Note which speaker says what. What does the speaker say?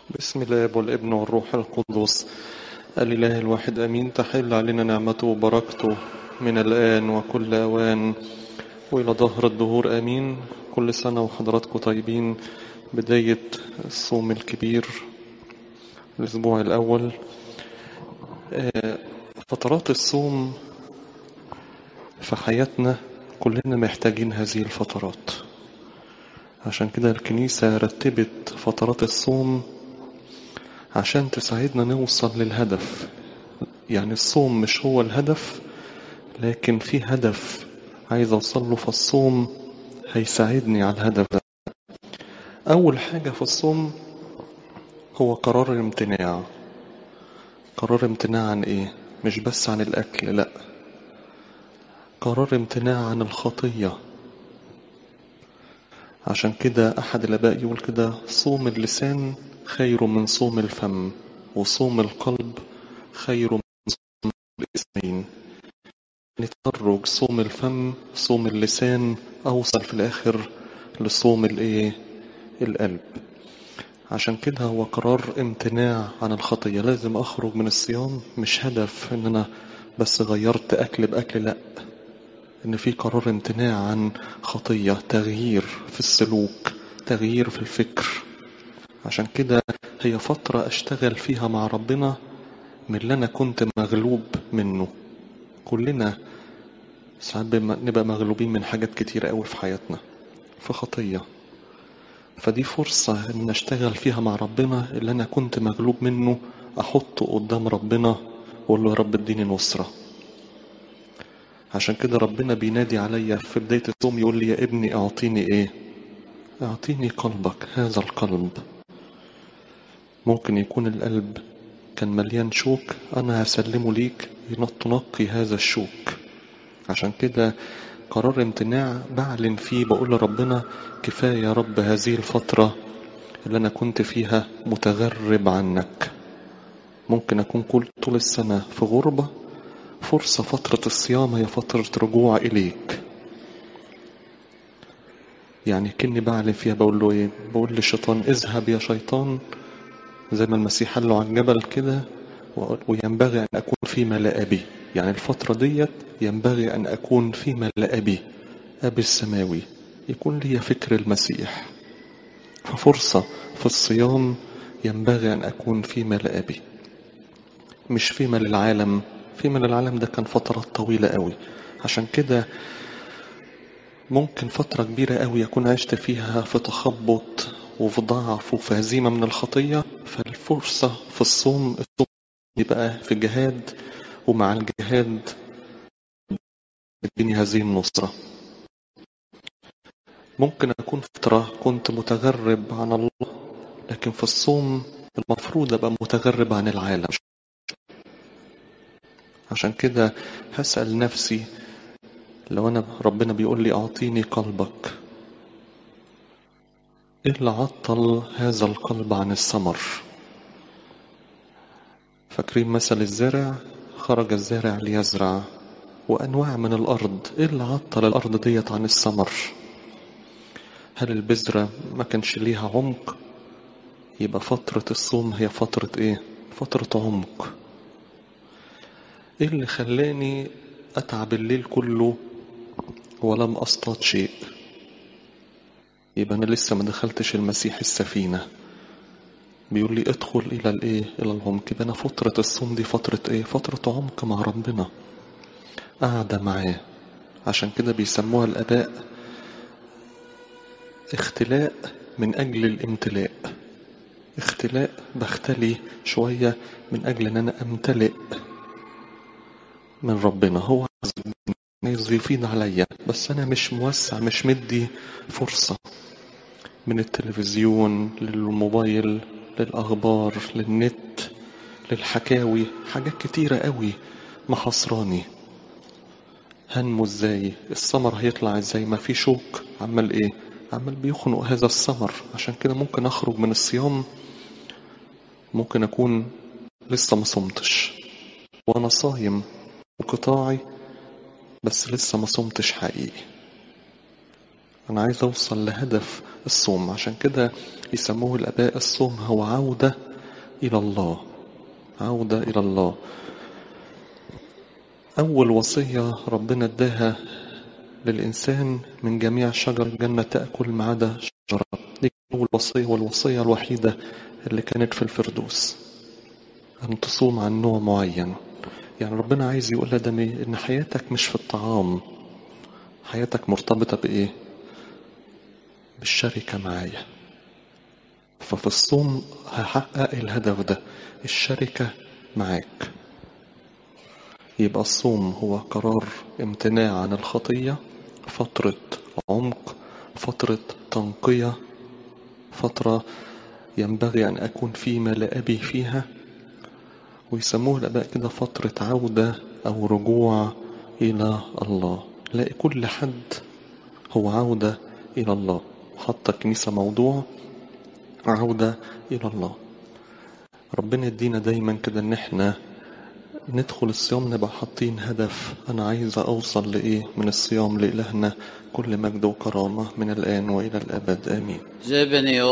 Speaker 1: بسم الله والابن والروح القدس الإله الواحد أمين تحل علينا نعمته وبركته من الآن وكل أوان وإلى ظهر الدهور أمين كل سنة وحضراتكم طيبين بداية الصوم الكبير الأسبوع الأول آه، فترات الصوم في حياتنا كلنا محتاجين هذه الفترات عشان كده الكنيسة رتبت فترات الصوم عشان تساعدنا نوصل للهدف يعني الصوم مش هو الهدف لكن في هدف عايز اوصل له فالصوم هيساعدني على الهدف ده اول حاجة في الصوم هو قرار الامتناع قرار امتناع عن ايه مش بس عن الاكل لا قرار امتناع عن الخطية عشان كده احد الاباء يقول كده صوم اللسان خير من صوم الفم وصوم القلب خير من صوم الاسمين نتفرج صوم الفم صوم اللسان اوصل في الاخر لصوم الايه القلب عشان كده هو قرار امتناع عن الخطية لازم اخرج من الصيام مش هدف ان انا بس غيرت اكل باكل لا ان في قرار امتناع عن خطية تغيير في السلوك تغيير في الفكر عشان كده هي فترة اشتغل فيها مع ربنا من اللي انا كنت مغلوب منه كلنا ساعات بم- نبقى مغلوبين من حاجات كتيرة قوي في حياتنا في خطية فدي فرصة ان اشتغل فيها مع ربنا اللي انا كنت مغلوب منه احطه قدام ربنا واقول له يا رب اديني نصرة عشان كده ربنا بينادي عليا في بداية الصوم يقول لي يا ابني اعطيني ايه اعطيني قلبك هذا القلب ممكن يكون القلب كان مليان شوك انا هسلمه ليك تنقي هذا الشوك عشان كده قرار امتناع بعلن فيه بقول لربنا كفاية يا رب هذه الفترة اللي انا كنت فيها متغرب عنك ممكن اكون كل طول السنة في غربة فرصة فترة الصيام هي فترة رجوع اليك يعني كني بعلن فيها بقول له ايه بقول للشيطان اذهب يا شيطان زي ما المسيح قال له على الجبل كده و- وينبغي أن أكون في ملأ أبي يعني الفترة ديت ينبغي أن أكون في ملأ أبي أبي السماوي يكون لي فكر المسيح ففرصة في الصيام ينبغي أن أكون في ملأ أبي مش في ملء العالم في ملء العالم ده كان فترات طويلة قوي عشان كده ممكن فترة كبيرة قوي أكون عشت فيها في تخبط وفي ضعف وفي هزيمة من الخطية فالفرصة في الصوم الصوم يبقى في جهاد ومع الجهاد اديني هذه النصرة ممكن أكون فترة كنت متغرب عن الله لكن في الصوم المفروض أبقى متغرب عن العالم عشان كده هسأل نفسي لو أنا ربنا بيقول لي أعطيني قلبك إيه اللي عطل هذا القلب عن الثمر فاكرين مثل الزارع خرج الزارع ليزرع وأنواع من الأرض إيه اللي عطل الأرض ديت عن الثمر هل البذرة ما كانش ليها عمق يبقى فترة الصوم هي فترة إيه فترة عمق إيه اللي خلاني أتعب الليل كله ولم أصطاد شيء يبقى أنا لسه ما دخلتش المسيح السفينة بيقول لي ادخل إلى الإيه إلى العمق يبقى أنا فترة الصوم دي فترة إيه فترة عمق مع ربنا قاعدة معاه عشان كده بيسموها الآباء اختلاء من أجل الامتلاء اختلاء بختلي شوية من أجل أن أنا أمتلئ من ربنا هو عايز يفيض عليا بس أنا مش موسع مش مدي فرصة من التلفزيون للموبايل للأخبار للنت للحكاوي حاجات كتيرة قوي محصراني هنمو ازاي الثمر هيطلع ازاي ما في شوك عمال ايه عمال بيخنق هذا الثمر عشان كده ممكن اخرج من الصيام ممكن اكون لسه ما صمتش وانا صايم وقطاعي بس لسه ما صمتش حقيقي أنا عايز أوصل لهدف الصوم عشان كده يسموه الآباء الصوم هو عودة إلى الله عودة إلى الله أول وصية ربنا اداها للإنسان من جميع شجر الجنة تأكل ما عدا شجرة دي أول وصية والوصية الوحيدة اللي كانت في الفردوس أن تصوم عن نوع معين يعني ربنا عايز يقول لدمي إن حياتك مش في الطعام حياتك مرتبطة بإيه؟ بالشركة معايا ففي الصوم هحقق الهدف ده الشركة معاك يبقى الصوم هو قرار امتناع عن الخطية فترة عمق فترة تنقية فترة ينبغي أن أكون في ملا أبي فيها ويسموه الآباء كده فترة عودة أو رجوع إلى الله لاقي كل حد هو عودة إلى الله حتى الكنيسة موضوع عودة إلى الله ربنا يدينا دايما كده إن إحنا ندخل الصيام نبقى حاطين هدف أنا عايز أوصل لإيه من الصيام لإلهنا كل مجد وكرامة من الآن وإلى الأبد آمين
Speaker 2: جبني